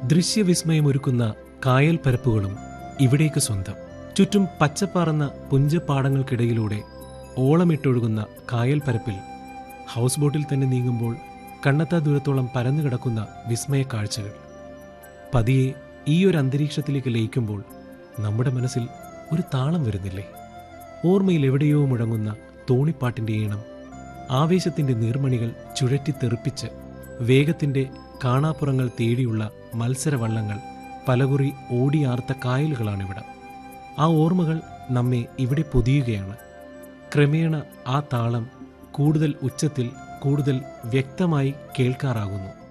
ദൃശ്യവിസ്മയമൊരുക്കുന്ന കായൽ പരപ്പുകളും ഇവിടേക്ക് സ്വന്തം ചുറ്റും പച്ചപ്പാർന്ന പുഞ്ചപ്പാടങ്ങൾക്കിടയിലൂടെ ഓളമിട്ടൊഴുകുന്ന കായൽ പരപ്പിൽ ഹൗസ് ബോട്ടിൽ തന്നെ നീങ്ങുമ്പോൾ കണ്ണത്താ ദൂരത്തോളം പരന്നു കിടക്കുന്ന വിസ്മയ കാഴ്ചകൾ പതിയെ ഈ ഒരു അന്തരീക്ഷത്തിലേക്ക് ലയിക്കുമ്പോൾ നമ്മുടെ മനസ്സിൽ ഒരു താളം വരുന്നില്ലേ ഓർമ്മയിൽ എവിടെയോ മുഴങ്ങുന്ന തോണിപ്പാട്ടിൻ്റെ ഈണം ആവേശത്തിൻ്റെ നീർമണികൾ ചുഴറ്റിത്തെറിപ്പിച്ച് വേഗത്തിൻ്റെ കാണാപ്പുറങ്ങൾ തേടിയുള്ള മത്സരവള്ളങ്ങൾ പലകുറി ഓടിയാർത്ത കായലുകളാണിവിടെ ആ ഓർമ്മകൾ നമ്മെ ഇവിടെ പൊതിയുകയാണ് ക്രമേണ ആ താളം കൂടുതൽ ഉച്ചത്തിൽ കൂടുതൽ വ്യക്തമായി കേൾക്കാറാകുന്നു